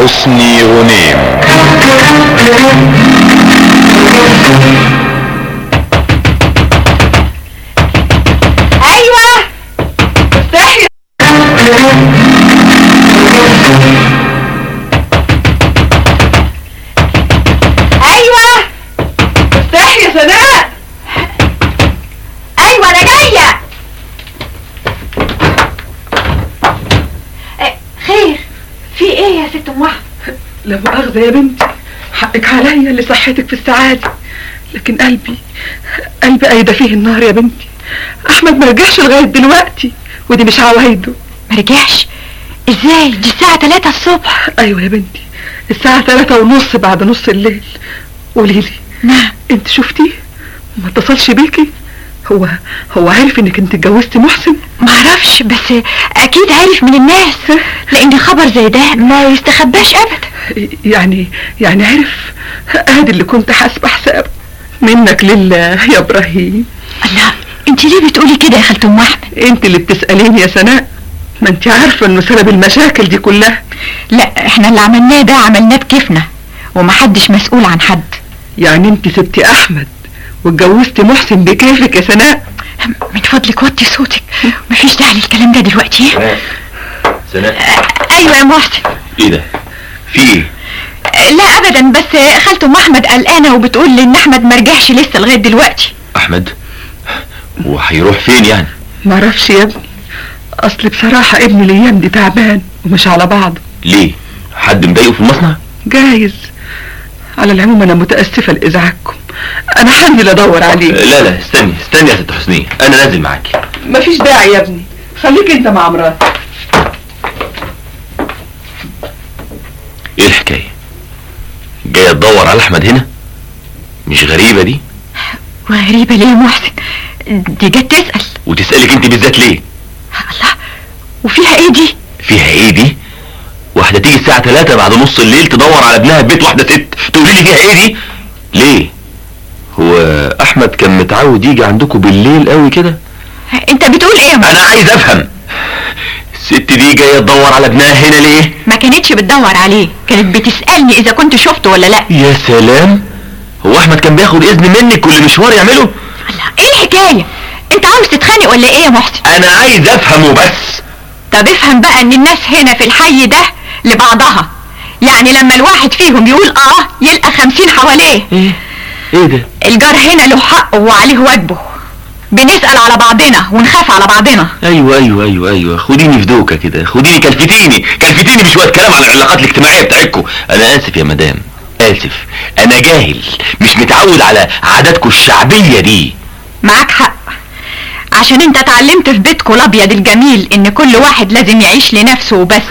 حسني غنيم ايوه افتحي ايوه افتحي يا سناء ايوه انا جايه إيه، خير في ايه يا ست ام واحد لا مؤاخذة يا بنتي حقك عليا اللي صحتك في السعادة لكن قلبي قلبي قايدة فيه النار يا بنتي أحمد ما رجعش لغاية دلوقتي ودي مش عوايده ما رجعش ازاي دي الساعه 3 الصبح أيوة يا بنتي الساعة ثلاثة ونص بعد نص الليل قوليلي نعم انت شفتيه ما اتصلش بيكي هو هو عارف انك انت اتجوزتي محسن معرفش بس اكيد عارف من الناس لان خبر زي ده ما يستخباش ابدا يعني يعني عرف ادي اللي كنت حاسبه حسابه منك لله يا ابراهيم الله انت ليه بتقولي كده يا خالة ام احمد انت اللي بتسأليني يا سناء ما انت عارفة انه سبب المشاكل دي كلها لا احنا اللي عملناه ده عملناه بكيفنا ومحدش مسؤول عن حد يعني انت سبتي احمد واتجوزتي محسن بكيفك يا سناء من فضلك وطي صوتك مفيش داعي للكلام ده دلوقتي سناء سناء ايوه يا محسن ايه ده في ايه لا ابدا بس خالة ام احمد قلقانه وبتقول لي ان احمد ما رجعش لسه لغايه دلوقتي احمد وهيروح فين يعني معرفش يا ابني اصل بصراحة ابني الايام دي تعبان ومش على بعضه ليه حد مضايقه في المصنع جايز على العموم انا متأسفة لازعاجكم انا هنزل ادور عليه لا لا استني استني يا ست حسنية انا نازل معاكي مفيش داعي يا ابني خليك انت مع مراتك ايه الحكاية جاية تدور على احمد هنا مش غريبة دي وغريبه ليه يا محسن دي جت تسال وتسألك انت بالذات ليه الله وفيها ايه دي فيها ايه دي واحدة تيجي الساعة 3 بعد نص الليل تدور على ابنها في بيت واحدة ست تقولي لي فيها ايه دي ليه هو احمد كان متعود يجي عندكم بالليل قوي كده انت بتقول ايه يا محسن انا عايز افهم الست دي جاية تدور على ابنها هنا ليه ما كانتش بتدور عليه كانت بتسالني اذا كنت شفته ولا لا يا سلام هو احمد كان بياخد اذن منك كل مشوار يعمله الله ايه الحكايه انت عاوز تتخانق ولا ايه يا محسن انا عايز افهم وبس طب افهم بقى ان الناس هنا في الحي ده لبعضها يعني لما الواحد فيهم يقول اه يلقى خمسين حواليه ايه ايه ده الجار هنا له حقه وعليه واجبه بنسأل على بعضنا ونخاف على بعضنا ايوه ايوه ايوه ايوه خديني في دوكه كده خديني كلفتيني كلفتيني بشويه كلام عن العلاقات الاجتماعيه بتاعتكم انا اسف يا مدام اسف انا جاهل مش متعود على عاداتكم الشعبيه دي معاك حق عشان انت اتعلمت في بيتكم الابيض الجميل ان كل واحد لازم يعيش لنفسه وبس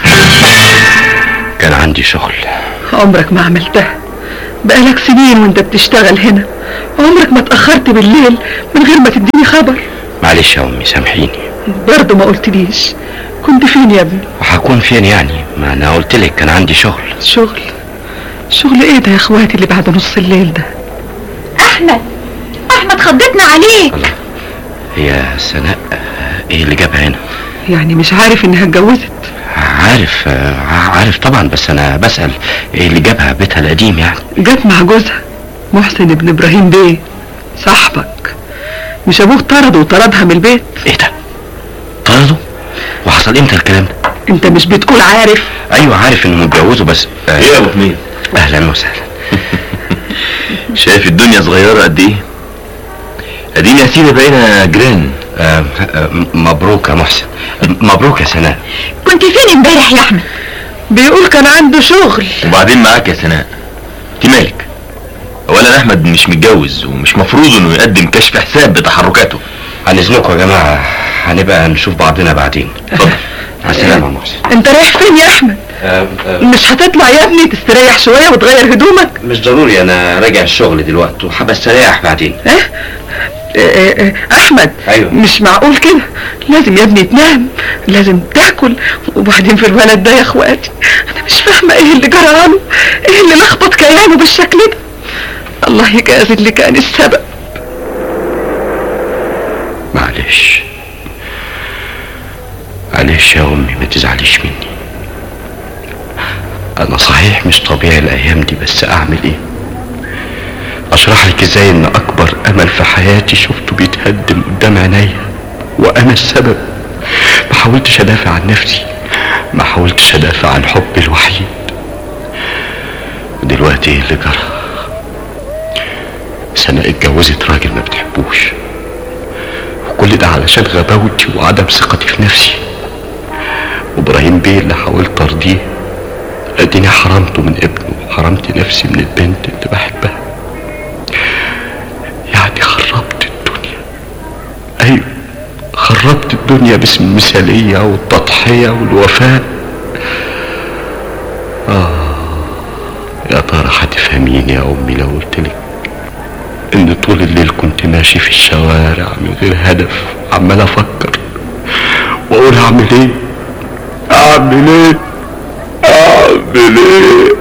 كان عندي شغل عمرك ما عملتها بقالك سنين وانت بتشتغل هنا عمرك ما اتأخرت بالليل من غير ما تديني خبر معلش يا امي سامحيني برضه ما قلتليش كنت فين يا ابني وهكون فين يعني ما انا قلت لك كان عندي شغل شغل شغل ايه ده يا اخواتي اللي بعد نص الليل ده احمد احمد خضتنا عليك هي سناء آه، ايه اللي جابها هنا يعني مش عارف انها اتجوزت عارف آه، عارف طبعا بس انا بسأل ايه اللي جابها بيتها القديم يعني جت مع جوزها محسن ابن ابراهيم بيه صاحبك مش ابوه طرده وطردها من البيت ايه ده طردوا وحصل امتى الكلام ده انت مش بتقول عارف ايوه عارف انهم اتجوزوا بس آه، ايه يا ابو حميد اهلا وسهلا شايف الدنيا صغيره قد ايه ادينا يا سيدي بقينا جيران آه، آه، مبروك يا محسن مبروك يا سناء كنت فين امبارح يا احمد بيقول كان عنده شغل وبعدين معاك يا سناء انت مالك اولا احمد مش متجوز ومش مفروض انه يقدم كشف حساب بتحركاته عن اذنكم يا جماعه هنبقى نشوف بعضنا بعدين اتفضل مع السلامه يا محسن انت رايح فين يا احمد آه، آه، مش هتطلع يا ابني تستريح شوية وتغير هدومك مش ضروري انا راجع الشغل دلوقتي وحابة استريح بعدين اه اه، اه، اه، احمد أيوة. مش معقول كده لازم يا ابني تنام لازم تاكل وبعدين في الولد ده يا اخواتي انا مش فاهمه ايه اللي جراله ايه اللي لخبط كيانه بالشكل ده الله يجازي اللي كان السبب معلش معلش يا امي ما تزعليش مني انا صحيح مش طبيعي الايام دي بس اعمل ايه اشرح لك ازاي ان اكبر امل في حياتي شفته بيتهدم قدام عينيا وانا السبب ما حاولتش ادافع عن نفسي ما حاولتش ادافع عن حبي الوحيد ودلوقتي ايه اللي جرى سناء اتجوزت راجل ما بتحبوش وكل ده علشان غباوتي وعدم ثقتي في نفسي وابراهيم بيه اللي حاولت ارضيه اديني حرمته من ابنه وحرمت نفسي من البنت اللي بحبها يعني خربت الدنيا ايوه خربت الدنيا باسم المثالية والتضحية والوفاء آه يا ترى هتفهميني يا أمي لو قلتلك إن طول الليل كنت ماشي في الشوارع من غير هدف عمال أفكر وأقول أعمل إيه أعمل إيه أعمل إيه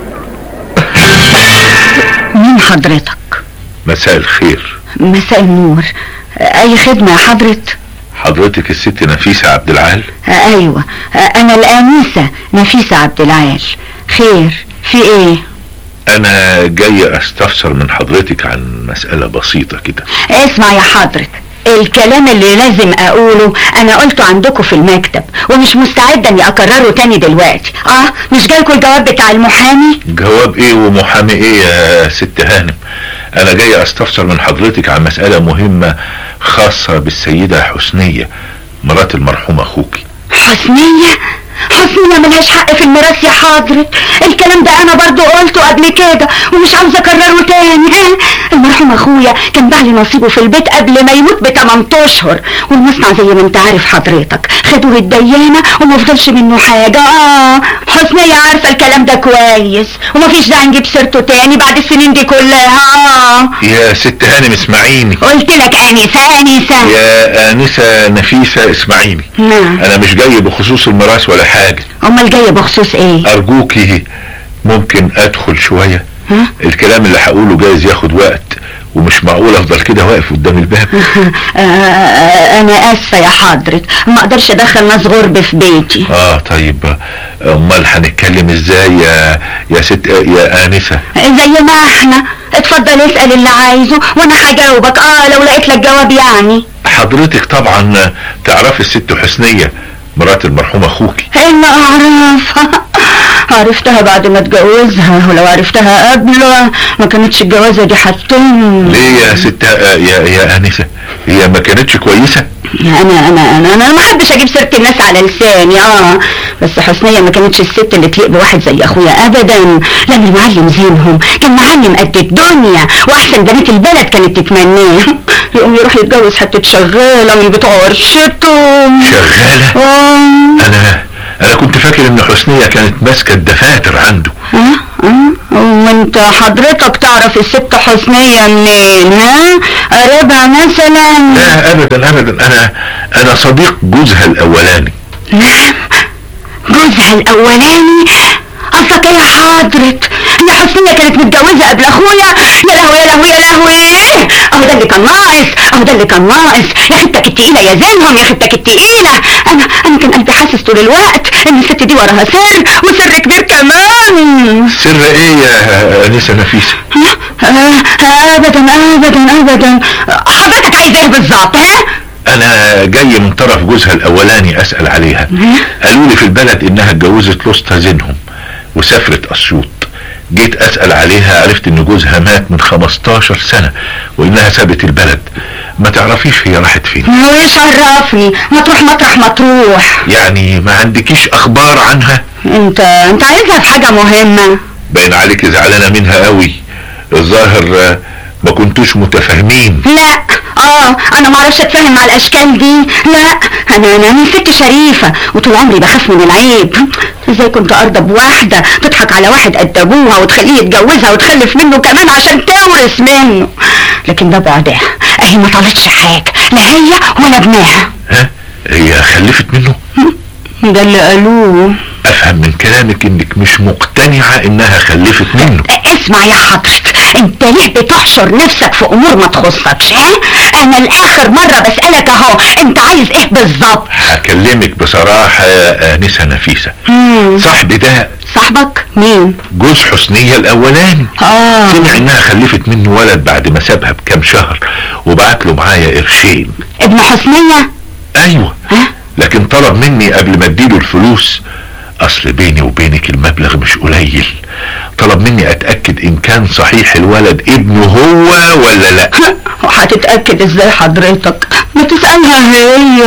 مين حضرتك مساء الخير مساء النور اي خدمة يا حضرة حضرتك الست نفيسة عبد العال ايوه انا الانسة نفيسة عبد العال خير في ايه انا جاي استفسر من حضرتك عن مسألة بسيطة كده اسمع يا حضرة الكلام اللي لازم اقوله انا قلته عندكم في المكتب ومش مستعدة اني اكرره تاني دلوقتي اه مش جايلكوا الجواب بتاع المحامي جواب ايه ومحامي ايه يا ست هانم انا جاي استفسر من حضرتك عن مسألة مهمة خاصة بالسيدة حسنية مرات المرحوم اخوكي حسنية حسنية ملهاش حق في الميراث يا حضرة الكلام ده انا برضو قلته قبل كده ومش عاوزة اكرره تاني ها المرحوم اخويا كان باع لي نصيبه في البيت قبل ما يموت بتمن اشهر والمصنع زي ما انت عارف حضرتك خدوه الديانة وما فضلش منه حاجة اه حسنية عارفة الكلام ده كويس ومفيش داعي نجيب سيرته تاني بعد السنين دي كلها اه يا ست هانم اسمعيني قلت لك انسة انسة يا انسة نفيسة اسمعيني نعم انا مش جاي بخصوص الميراث ولا حاجة امال جاية بخصوص ايه ارجوكي ممكن ادخل شوية ها؟ الكلام اللي هقوله جايز ياخد وقت ومش معقول افضل كده واقف قدام الباب آه، انا اسفة يا حضرة ما اقدرش ادخل ناس غرب في بيتي اه طيب امال هنتكلم ازاي يا يا ست يا انسة زي ما احنا اتفضل اسأل اللي عايزه وانا هجاوبك اه لو لقيت لك جواب يعني حضرتك طبعا تعرفي الست حسنية مرات المرحوم اخوكي ان اعرفها عرفتها بعد ما اتجوزها ولو عرفتها قبله ما كانتش الجوازة دي هتتم ليه يا ست يا يا انسة هي ما كانتش كويسة انا انا انا انا ما احبش اجيب سيره الناس على لساني اه بس حسنيه ما كانتش الست اللي تليق بواحد زي اخويا ابدا لان المعلم زينهم كان معلم قد الدنيا واحسن بنات البلد كانت تتمناه يقوم يروح يتجوز حته شغاله من بتوع ورشته شغالة اه انا انا كنت فاكر ان حسنية كانت ماسكة الدفاتر عنده ها ها وانت حضرتك تعرف الست حسنية منين ها قريبها مثلا لا ابدا ابدا انا انا صديق جوزها الاولاني نعم جوزها الاولاني قصدك ايه يا حضرة يا حسنية كانت متجوزة قبل اخويا يا لهوي يا لهوي يا لهوي اهو ده اللي كان ناقص اهو ده اللي كان ناقص يا ختك التقيلة يا زينهم يا ختك التقيلة انا انا كان قلبي حاسس طول الوقت ان الست دي وراها سر وسر كبير كمان سر ايه يا انسة نفيسة آه، آه، ابدا ابدا ابدا حضرتك عايز ايه بالظبط ها انا جاي من طرف جوزها الاولاني اسأل عليها قالوا لي في البلد انها اتجوزت لوسطى زينهم وسافرت اسيوط جيت اسأل عليها عرفت ان جوزها مات من 15 سنة وانها سابت البلد ما تعرفيش هي راحت فين ويش عرفني ما تروح مطرح ما تروح يعني ما عندكيش اخبار عنها انت انت عايزها في حاجة مهمة باين عليك زعلانة منها قوي الظاهر آه، ما كنتوش متفاهمين لا اه انا ما اعرفش اتفاهم مع الاشكال دي لا انا انا انا ست شريفة وطول عمري بخاف من العيب ازاي كنت ارضى بواحدة تضحك على واحد قد ابوها وتخليه يتجوزها وتخلف منه كمان عشان تورث منه لكن ده بعدها اهي ما طالتش حاجة لا هي ولا ابنها ها هي خلفت منه ده اللي قالوه افهم من كلامك انك مش مقتنعة انها خلفت منه اسمع يا حضرتك انت ليه بتحشر نفسك في امور ما تخصكش ها انا لاخر مرة بسألك اهو انت عايز ايه بالظبط هكلمك بصراحة يا آنسة نفيسة مم. صاحبي ده صاحبك مين جوز حسنية الاولاني اه سمع انها خلفت منه ولد بعد ما سابها بكام شهر وبعت له معايا قرشين ابن حسنية ايوه ها لكن طلب مني قبل ما اديله الفلوس اصل بيني وبينك المبلغ مش قليل طلب مني اتاكد ان كان صحيح الولد ابنه هو ولا لا وهتتأكد ازاي حضرتك ما تسألها هي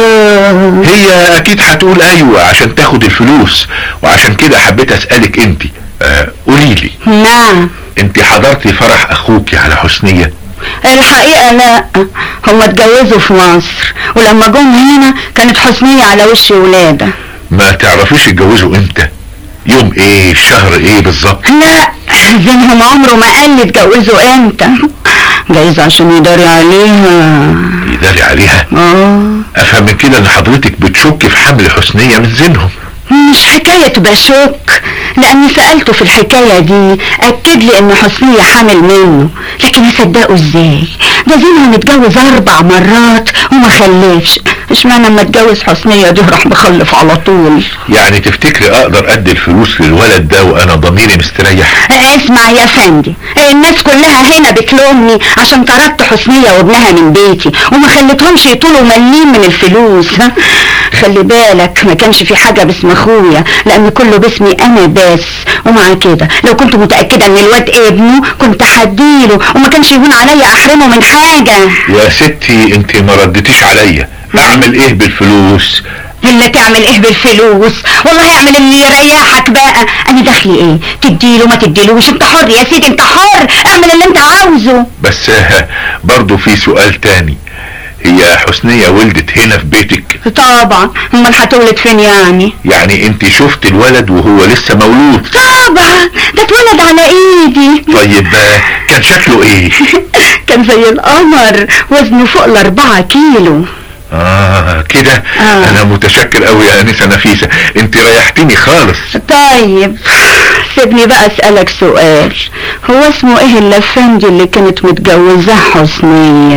هي اكيد هتقول ايوه عشان تاخد الفلوس وعشان كده حبيت اسالك انت آه قولي لي نعم انت حضرتي فرح اخوكي على حسنيه الحقيقة لا هما اتجوزوا في مصر ولما جم هنا كانت حسنية على وش ولادة ما تعرفيش اتجوزوا امتى يوم ايه شهر ايه بالظبط لا زينهم عمره ما قال لي اتجوزوا امتى جايز عشان يداري عليها يداري عليها اه افهم من كده ان حضرتك بتشك في حمل حسنيه من زينهم مش حكاية بشك لأني سألته في الحكاية دي أكد لي إن حسنية حامل منه لكن أصدقه إزاي ده زينها متجوز أربع مرات وما خلفش اشمعنى لما اتجوز حسنية دي راح مخلف على طول يعني تفتكري اقدر ادي الفلوس للولد ده وانا ضميري مستريح اسمع يا فندي الناس كلها هنا بتلومني عشان طردت حسنية وابنها من بيتي وما خليتهمش يطولوا مليم من الفلوس خلي بالك ما كانش في حاجة باسم اخويا لان كله باسمي انا بس ومع كده لو كنت متأكدة ان الواد ابنه كنت هديله وما كانش يهون عليا احرمه من حاجة يا ستي انت ما ردتيش عليا اعمل ايه بالفلوس الا تعمل ايه بالفلوس والله اعمل اللي يريحك بقى انا دخلي ايه تديله ما تديلوش انت حر يا سيدي انت حر اعمل اللي انت عاوزه بس آه، برضو في سؤال تاني هي حسنية ولدت هنا في بيتك طبعا امال هتولد فين يعني يعني انت شفت الولد وهو لسه مولود طبعا ده اتولد على ايدي طيب آه، كان شكله ايه كان زي القمر وزنه فوق الاربعة كيلو اه كده آه. انا متشكر قوي يا انسه نفيسه انت ريحتني خالص طيب سيبني بقى اسألك سؤال هو اسمه ايه الافندي اللي كانت متجوزاه حسنية